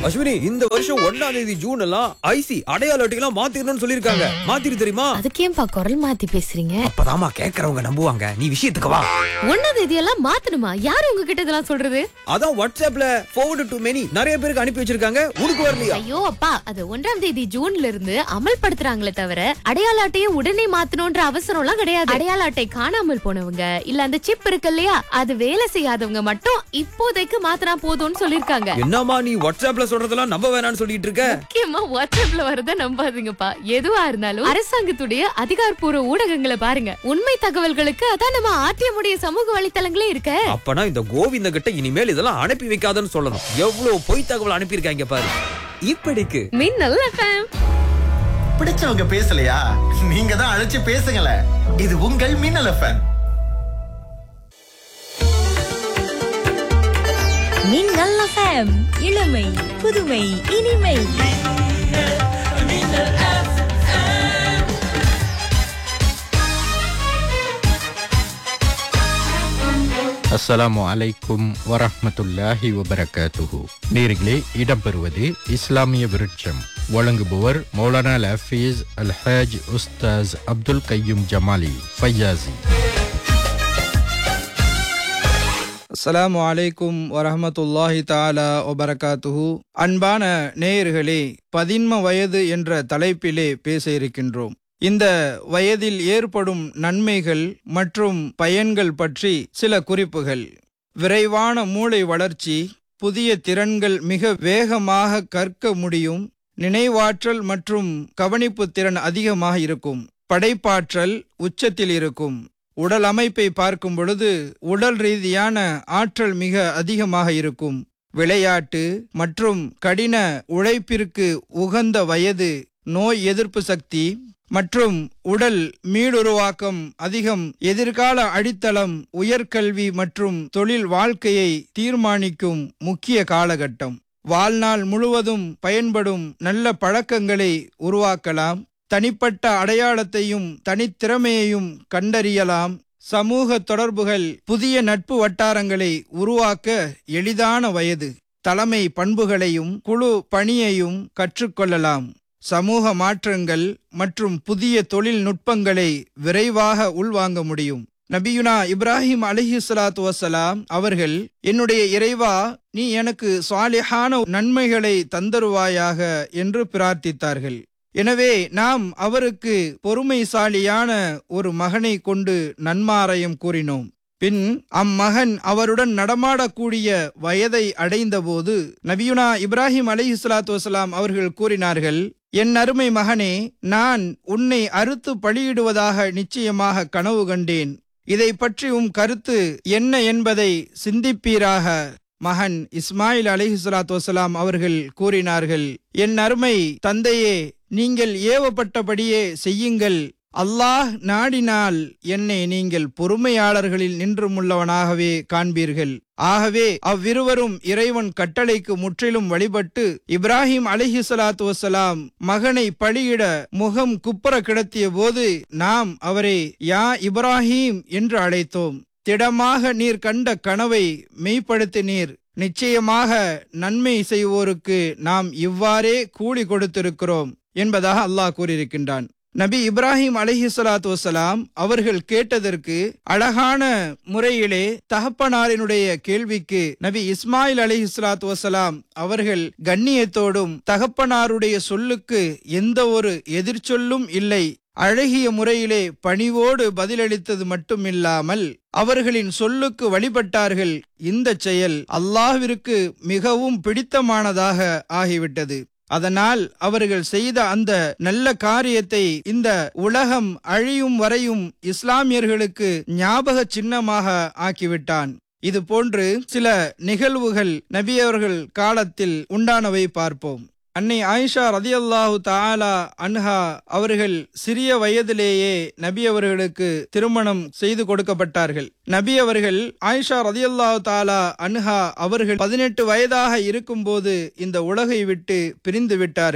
அஸ்வினி இந்த வருஷம் ஒன்னாம் தேதி ஜூன் எல்லாம் ஐசி அடையாள அட்டையெல்லாம் மாத்திரணும்னு சொல்லிருக்காங்க மாத்திரு தெரியுமா அதுக்கேன்பா குரல் மாத்தி பேசுறீங்க அப்பதாமா கேக்குறவங்க நம்புவாங்க நீ விஷயத்துக்கு வா ஒன்னாம் தேதியெல்லாம் மாத்தணுமா யாரு உங்ககிட்ட இதெல்லாம் சொல்றது அதான் வாட்ஸ்அப்ல forward டு many நிறைய பேருக்கு அனுப்பி வச்சிருக்காங்க உனக்கு வரலையா ஐயோ அப்பா அது ஒன்றாம் தேதி ஜூன்ல இருந்து அமல்படுத்துறாங்களே தவிர அடையாள அட்டையை உடனே மாத்தணும்ன்ற அவசரம் எல்லாம் கிடையாது அடையாள அட்டை காணாமல் போனவங்க இல்ல அந்த சிப் இருக்கு இல்லையா அது வேலை செய்யாதவங்க மட்டும் இப்போதைக்கு மாத்தினா போதும்னு சொல்லிருக்காங்க என்னம்மா நீ வாட்ஸ்அப்ல சொல்றதெல்லாம் நம்ப வேணாம்னு சொல்லிட்டு இருக்க முக்கியமா வாட்ஸ்அப்ல வரத நம்பாதீங்கப்பா எதுவா இருந்தாலும் அரசாங்கத்துடைய அதிகாரப்பூர்வ ஊடகங்களை பாருங்க உண்மை தகவல்களுக்கு அதான் நம்ம ஆர்டிஎம்முடைய சமூக வலைத்தளங்களே இருக்க அப்பனா இந்த கோவிந்த கிட்ட இனிமேல் இதெல்லாம் அனுப்பி வைக்காதன்னு சொல்லணும் எவ்வளவு பொய் தகவல் அனுப்பியிருக்காங்க பாரு இப்படிக்கு மின்னல் எஃப்எம் பிடிச்சவங்க பேசலையா நீங்க தான் அழைச்சு பேசுங்களேன் இது உங்கள் மின்னல் எஃப்எம் மின்னல் எஃப்எம் இளமை புதுமை இனிமை அஸ்ஸலாமு அலைக்கும் வரஹ்மத்துல்லாஹி வபரகாத்துஹு நேர்களே இடம்பெறுவது இஸ்லாமிய விருட்சம் வழங்குபவர் மௌலானா லஃபீஸ் அல்ஹாஜ் உஸ்தாஸ் அப்துல் கையும் ஜமாலி ஃபையாசி அஸ்ஸலாமு அலைக்கும் வரஹமத்துல்லாஹி தாலா ஒபரகாத்துஹு அன்பான நேயர்களே பதின்ம வயது என்ற தலைப்பிலே பேச இருக்கின்றோம் இந்த வயதில் ஏற்படும் நன்மைகள் மற்றும் பயன்கள் பற்றி சில குறிப்புகள் விரைவான மூளை வளர்ச்சி புதிய திறன்கள் மிக வேகமாக கற்க முடியும் நினைவாற்றல் மற்றும் கவனிப்பு திறன் அதிகமாக இருக்கும் படைப்பாற்றல் உச்சத்தில் இருக்கும் உடல் அமைப்பை பார்க்கும் பொழுது உடல் ரீதியான ஆற்றல் மிக அதிகமாக இருக்கும் விளையாட்டு மற்றும் கடின உழைப்பிற்கு உகந்த வயது நோய் எதிர்ப்பு சக்தி மற்றும் உடல் மீளுருவாக்கம் அதிகம் எதிர்கால அடித்தளம் உயர்கல்வி மற்றும் தொழில் வாழ்க்கையை தீர்மானிக்கும் முக்கிய காலகட்டம் வாழ்நாள் முழுவதும் பயன்படும் நல்ல பழக்கங்களை உருவாக்கலாம் தனிப்பட்ட அடையாளத்தையும் தனித்திறமையையும் கண்டறியலாம் சமூக தொடர்புகள் புதிய நட்பு வட்டாரங்களை உருவாக்க எளிதான வயது தலைமை பண்புகளையும் குழு பணியையும் கற்றுக்கொள்ளலாம் சமூக மாற்றங்கள் மற்றும் புதிய தொழில்நுட்பங்களை விரைவாக உள்வாங்க முடியும் நபியுனா இப்ராஹிம் அலிஹி சலாத்து வசலாம் அவர்கள் என்னுடைய இறைவா நீ எனக்கு சாலிஹான நன்மைகளை தந்தருவாயாக என்று பிரார்த்தித்தார்கள் எனவே நாம் அவருக்கு பொறுமைசாலியான ஒரு மகனை கொண்டு நன்மாராயம் கூறினோம் பின் அம்மகன் அவருடன் நடமாடக்கூடிய வயதை அடைந்தபோது நபியுனா இப்ராஹிம் அலி இஸ்லாத்து வசலாம் அவர்கள் கூறினார்கள் என் அருமை மகனே நான் உன்னை அறுத்து பலியிடுவதாக நிச்சயமாக கனவு கண்டேன் இதை பற்றி உம் கருத்து என்ன என்பதை சிந்திப்பீராக மகன் இஸ்மாயில் அலிஹிஸ்லாத்து வசலாம் அவர்கள் கூறினார்கள் என் அருமை தந்தையே நீங்கள் ஏவப்பட்டபடியே செய்யுங்கள் அல்லாஹ் நாடினால் என்னை நீங்கள் பொறுமையாளர்களில் நின்றுமுள்ளவனாகவே காண்பீர்கள் ஆகவே அவ்விருவரும் இறைவன் கட்டளைக்கு முற்றிலும் வழிபட்டு இப்ராஹிம் அலிஹி சலாத்து வசலாம் மகனை பலியிட முகம் குப்புற கிடத்திய போது நாம் அவரை யா இப்ராஹிம் என்று அழைத்தோம் திடமாக நீர் கண்ட கனவை மெய்ப்படுத்தினீர் நிச்சயமாக நன்மை செய்வோருக்கு நாம் இவ்வாறே கூலி கொடுத்திருக்கிறோம் என்பதாக அல்லாஹ் கூறியிருக்கின்றான் நபி இப்ராஹிம் அலஹி சலாத்து வசலாம் அவர்கள் கேட்டதற்கு அழகான முறையிலே தகப்பனாரினுடைய கேள்விக்கு நபி இஸ்மாயில் அலஹி சலாத்து வசலாம் அவர்கள் கண்ணியத்தோடும் தகப்பனாருடைய சொல்லுக்கு எந்த ஒரு எதிர்ச்சொல்லும் இல்லை அழகிய முறையிலே பணிவோடு பதிலளித்தது மட்டுமில்லாமல் அவர்களின் சொல்லுக்கு வழிபட்டார்கள் இந்த செயல் அல்லாஹ்விற்கு மிகவும் பிடித்தமானதாக ஆகிவிட்டது அதனால் அவர்கள் செய்த அந்த நல்ல காரியத்தை இந்த உலகம் அழியும் வரையும் இஸ்லாமியர்களுக்கு ஞாபக சின்னமாக ஆக்கிவிட்டான் இது போன்று சில நிகழ்வுகள் நபி அவர்கள் காலத்தில் உண்டானவை பார்ப்போம் அன்னை ஆயிஷா ரதியல்லாஹு தாலா அன்ஹா அவர்கள் சிறிய வயதிலேயே நபி அவர்களுக்கு திருமணம் செய்து கொடுக்கப்பட்டார்கள் நபி அவர்கள் ஆயிஷா ரதியல்லாஹு தாலா அன்ஹா அவர்கள் பதினெட்டு வயதாக இருக்கும்போது இந்த உலகை விட்டு பிரிந்து விட்டார்கள்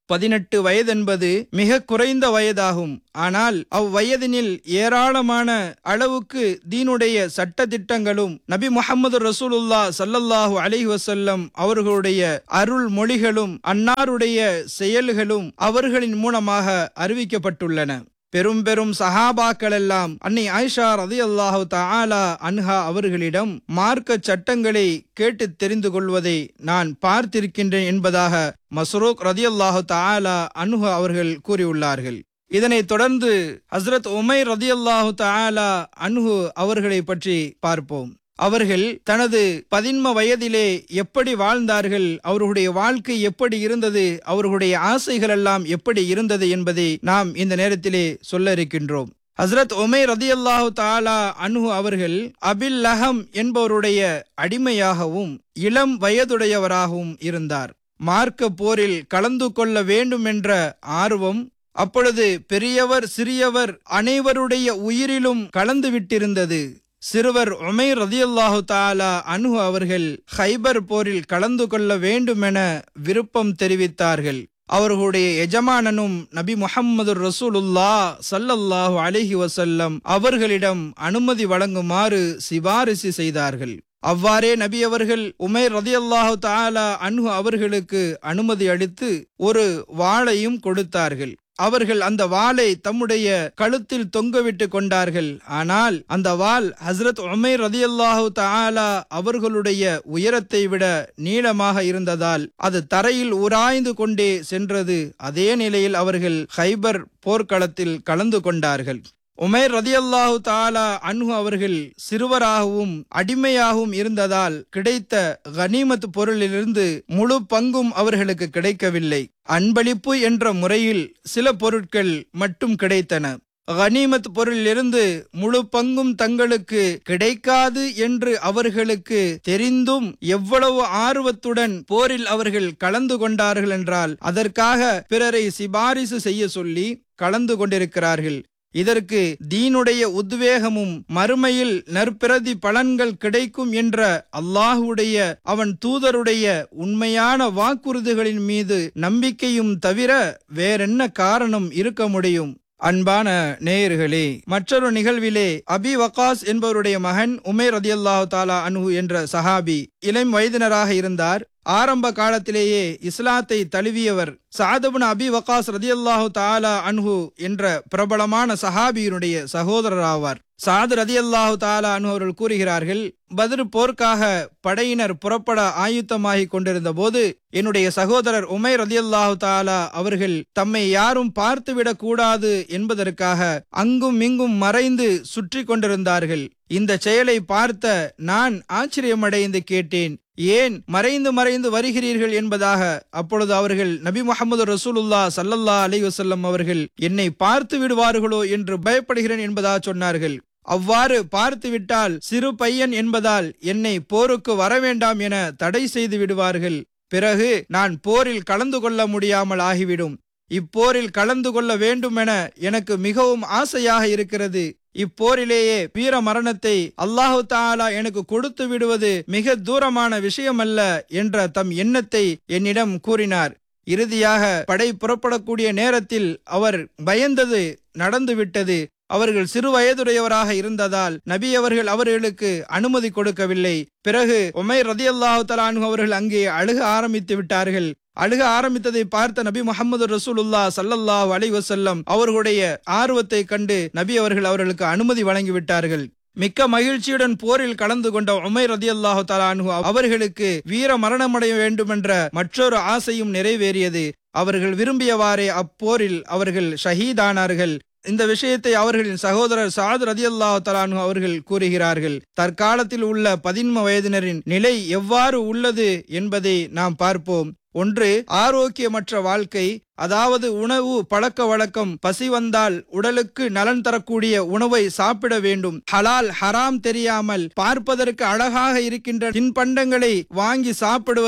பதினெட்டு வயதென்பது மிக குறைந்த வயதாகும் ஆனால் அவ்வயதினில் ஏராளமான அளவுக்கு தீனுடைய சட்ட திட்டங்களும் நபி முகமது ரசூலுல்லா சல்லல்லாஹு அலைஹி வஸல்லம் அவர்களுடைய அருள் மொழிகளும் அன்னாருடைய செயல்களும் அவர்களின் மூலமாக அறிவிக்கப்பட்டுள்ளன பெரும் பெரும் சஹாபாக்கள் எல்லாம் அன்னை ஆயிஷா ரதி அல்லாஹு தாலா அன்ஹா அவர்களிடம் மார்க்க சட்டங்களை கேட்டு தெரிந்து கொள்வதை நான் பார்த்திருக்கின்றேன் என்பதாக மஸ்ரூக் ரதி அல்லாஹு தாலா அன்ஹா அவர்கள் கூறியுள்ளார்கள் இதனைத் தொடர்ந்து ஹஸ்ரத் உமை ரதி அல்லாஹு தாலா அன்ஹு அவர்களை பற்றி பார்ப்போம் அவர்கள் தனது பதின்ம வயதிலே எப்படி வாழ்ந்தார்கள் அவர்களுடைய வாழ்க்கை எப்படி இருந்தது அவர்களுடைய ஆசைகள் எல்லாம் எப்படி இருந்தது என்பதை நாம் இந்த நேரத்திலே சொல்ல இருக்கின்றோம் ஹஸ்ரத் ஒமை ரதி அல்லாஹு தாலா அன்ஹு அவர்கள் அபில் லஹம் என்பவருடைய அடிமையாகவும் இளம் வயதுடையவராகவும் இருந்தார் மார்க்க போரில் கலந்து கொள்ள வேண்டும் என்ற ஆர்வம் அப்பொழுது பெரியவர் சிறியவர் அனைவருடைய உயிரிலும் கலந்து விட்டிருந்தது சிறுவர் உமை ரதியுல்லாஹு தாலா அன்ஹு அவர்கள் ஹைபர் போரில் கலந்து கொள்ள வேண்டுமென விருப்பம் தெரிவித்தார்கள் அவர்களுடைய எஜமானனும் நபி முஹம்மது ரசூலுல்லா சல்லல்லாஹு அலைஹி வசல்லம் அவர்களிடம் அனுமதி வழங்குமாறு சிபாரிசு செய்தார்கள் அவ்வாறே நபி அவர்கள் உமைர் ரதியல்லாஹு தாலா அன்ஹு அவர்களுக்கு அனுமதி அளித்து ஒரு வாளையும் கொடுத்தார்கள் அவர்கள் அந்த வாளை தம்முடைய கழுத்தில் தொங்கவிட்டு கொண்டார்கள் ஆனால் அந்த வாள் ஹசரத் உமைர் ரதியல்லாஹு தாலா அவர்களுடைய உயரத்தை விட நீளமாக இருந்ததால் அது தரையில் உராய்ந்து கொண்டே சென்றது அதே நிலையில் அவர்கள் ஹைபர் போர்க்களத்தில் கலந்து கொண்டார்கள் உமேர் ரதியல்லாஹு தாலா அன்ஹு அவர்கள் சிறுவராகவும் அடிமையாகவும் இருந்ததால் கிடைத்த கனிமத் பொருளிலிருந்து முழு பங்கும் அவர்களுக்கு கிடைக்கவில்லை அன்பளிப்பு என்ற முறையில் சில பொருட்கள் மட்டும் கிடைத்தன கனிமத் பொருளிலிருந்து முழு பங்கும் தங்களுக்கு கிடைக்காது என்று அவர்களுக்கு தெரிந்தும் எவ்வளவு ஆர்வத்துடன் போரில் அவர்கள் கலந்து கொண்டார்கள் என்றால் அதற்காக பிறரை சிபாரிசு செய்ய சொல்லி கலந்து கொண்டிருக்கிறார்கள் இதற்கு தீனுடைய உத்வேகமும் மறுமையில் நற்பிரதி பலன்கள் கிடைக்கும் என்ற அல்லாஹுடைய அவன் தூதருடைய உண்மையான வாக்குறுதிகளின் மீது நம்பிக்கையும் தவிர வேறென்ன காரணம் இருக்க முடியும் அன்பான நேயர்களே மற்றொரு நிகழ்விலே அபி வகாஸ் என்பவருடைய மகன் உமேர் ரதியல்லாஹு தாலா அன்ஹு என்ற சஹாபி இளம் வயதினராக இருந்தார் ஆரம்ப காலத்திலேயே இஸ்லாத்தை தழுவியவர் சாதபுன் அபி வகாஸ் ரதியல்லாஹு தாலா அன்ஹு என்ற பிரபலமான சஹாபியினுடைய சகோதரர் ஆவார் சாது ரதியல்லாஹு தாலா அன்ஹு அவர்கள் கூறுகிறார்கள் பதிர் போர்க்காக படையினர் புறப்பட ஆயுத்தமாகிக் கொண்டிருந்த போது என்னுடைய சகோதரர் உமை ரதியல்லாஹு தாலா அவர்கள் தம்மை யாரும் பார்த்துவிடக் கூடாது என்பதற்காக அங்கும் இங்கும் மறைந்து சுற்றி கொண்டிருந்தார்கள் இந்த செயலை பார்த்த நான் ஆச்சரியமடைந்து கேட்டேன் ஏன் மறைந்து மறைந்து வருகிறீர்கள் என்பதாக அப்பொழுது அவர்கள் நபி முகமது ரசூலுல்லா சல்லல்லா அலி வசல்லம் அவர்கள் என்னை பார்த்து விடுவார்களோ என்று பயப்படுகிறேன் என்பதாக சொன்னார்கள் அவ்வாறு பார்த்துவிட்டால் சிறு பையன் என்பதால் என்னை போருக்கு வரவேண்டாம் என தடை செய்து விடுவார்கள் பிறகு நான் போரில் கலந்து கொள்ள முடியாமல் ஆகிவிடும் இப்போரில் கலந்து கொள்ள வேண்டுமென எனக்கு மிகவும் ஆசையாக இருக்கிறது இப்போரிலேயே வீர மரணத்தை அல்லாஹு தாலா எனக்கு கொடுத்து விடுவது மிக தூரமான விஷயமல்ல என்ற தம் எண்ணத்தை என்னிடம் கூறினார் இறுதியாக படை புறப்படக்கூடிய நேரத்தில் அவர் பயந்தது நடந்துவிட்டது அவர்கள் சிறு வயதுடையவராக இருந்ததால் நபி அவர்கள் அவர்களுக்கு அனுமதி கொடுக்கவில்லை பிறகு உமை ரதி அல்லாஹு தலானு அவர்கள் அங்கே அழுக ஆரம்பித்து விட்டார்கள் அழுக ஆரம்பித்ததை பார்த்த நபி முகமது ரசூலுல்லா சல்லல்லாஹு அலை வசல்லம் அவர்களுடைய ஆர்வத்தை கண்டு நபி அவர்கள் அவர்களுக்கு அனுமதி வழங்கிவிட்டார்கள் மிக்க மகிழ்ச்சியுடன் போரில் கலந்து கொண்ட உமை ரதி அல்லாஹு தலானு அவர்களுக்கு வீர மரணமடைய வேண்டுமென்ற மற்றொரு ஆசையும் நிறைவேறியது அவர்கள் விரும்பியவாறே அப்போரில் அவர்கள் ஷஹீதானார்கள் இந்த விஷயத்தை அவர்களின் சகோதரர் சாத் ரதி அல்லாஹ் தலானு அவர்கள் கூறுகிறார்கள் தற்காலத்தில் உள்ள பதின்ம வயதினரின் நிலை எவ்வாறு உள்ளது என்பதை நாம் பார்ப்போம் ஒன்று ஆரோக்கியமற்ற வாழ்க்கை அதாவது உணவு பழக்க வழக்கம் பசி வந்தால் உடலுக்கு நலன் தரக்கூடிய உணவை சாப்பிட வேண்டும் ஹலால் ஹராம் தெரியாமல் பார்ப்பதற்கு அழகாக இருக்கின்ற தின்பண்டங்களை வாங்கி சாப்பிடுவது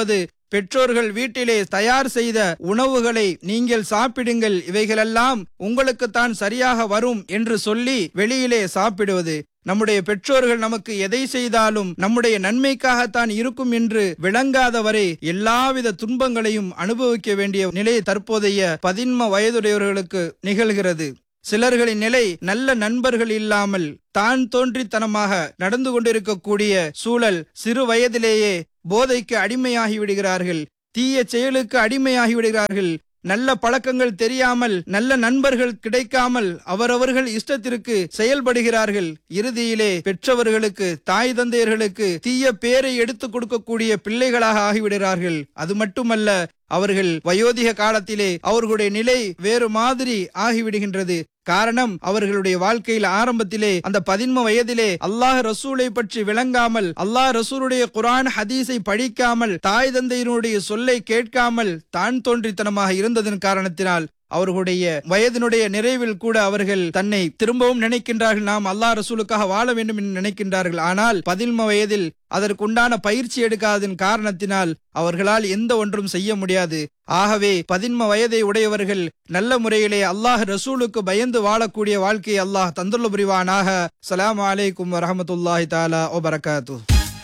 பெற்றோர்கள் வீட்டிலே தயார் செய்த உணவுகளை நீங்கள் சாப்பிடுங்கள் இவைகளெல்லாம் உங்களுக்குத்தான் சரியாக வரும் என்று சொல்லி வெளியிலே சாப்பிடுவது நம்முடைய பெற்றோர்கள் நமக்கு எதை செய்தாலும் நம்முடைய நன்மைக்காகத்தான் இருக்கும் என்று விளங்காதவரை எல்லாவித துன்பங்களையும் அனுபவிக்க வேண்டிய நிலை தற்போதைய பதின்ம வயதுடையவர்களுக்கு நிகழ்கிறது சிலர்களின் நிலை நல்ல நண்பர்கள் இல்லாமல் தான் தோன்றித்தனமாக நடந்து கொண்டிருக்கக்கூடிய சூழல் சிறு வயதிலேயே போதைக்கு அடிமையாகி விடுகிறார்கள் தீய செயலுக்கு அடிமையாகி விடுகிறார்கள் நல்ல பழக்கங்கள் தெரியாமல் நல்ல நண்பர்கள் கிடைக்காமல் அவரவர்கள் இஷ்டத்திற்கு செயல்படுகிறார்கள் இறுதியிலே பெற்றவர்களுக்கு தாய் தந்தையர்களுக்கு தீய பேரை எடுத்துக் கொடுக்கக்கூடிய பிள்ளைகளாக ஆகிவிடுகிறார்கள் அது மட்டுமல்ல அவர்கள் வயோதிக காலத்திலே அவர்களுடைய நிலை வேறு மாதிரி ஆகிவிடுகின்றது காரணம் அவர்களுடைய வாழ்க்கையில் ஆரம்பத்திலே அந்த பதின்ம வயதிலே அல்லாஹ் ரசூலை பற்றி விளங்காமல் அல்லாஹ் ரசூலுடைய குரான் ஹதீஸை படிக்காமல் தாய் தந்தையினுடைய சொல்லை கேட்காமல் தான் தோன்றித்தனமாக இருந்ததன் காரணத்தினால் அவர்களுடைய வயதினுடைய நிறைவில் கூட அவர்கள் தன்னை திரும்பவும் நினைக்கின்றார்கள் நாம் அல்லாஹ் ரசூலுக்காக வாழ வேண்டும் என்று நினைக்கின்றார்கள் ஆனால் பதின்ம வயதில் அதற்குண்டான பயிற்சி எடுக்காததன் காரணத்தினால் அவர்களால் எந்த ஒன்றும் செய்ய முடியாது ஆகவே பதின்ம வயதை உடையவர்கள் நல்ல முறையிலே அல்லாஹ் ரசூலுக்கு பயந்து வாழக்கூடிய வாழ்க்கையை அல்லாஹ் தந்துள்ள புரிவானாக சலாம் அலைக்கும் வரஹமத்துல்லாஹி தாலா ஓ பரகாத்து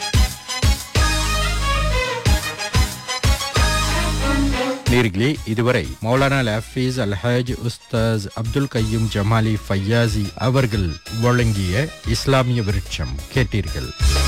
நேர்களே இதுவரை மௌலானா லஃபீஸ் அல்ஹாஜ் உஸ்தாஸ் அப்துல் கையும் ஜமாலி ஃபையாசி அவர்கள் வழங்கிய இஸ்லாமிய விருட்சம் கேட்டீர்கள்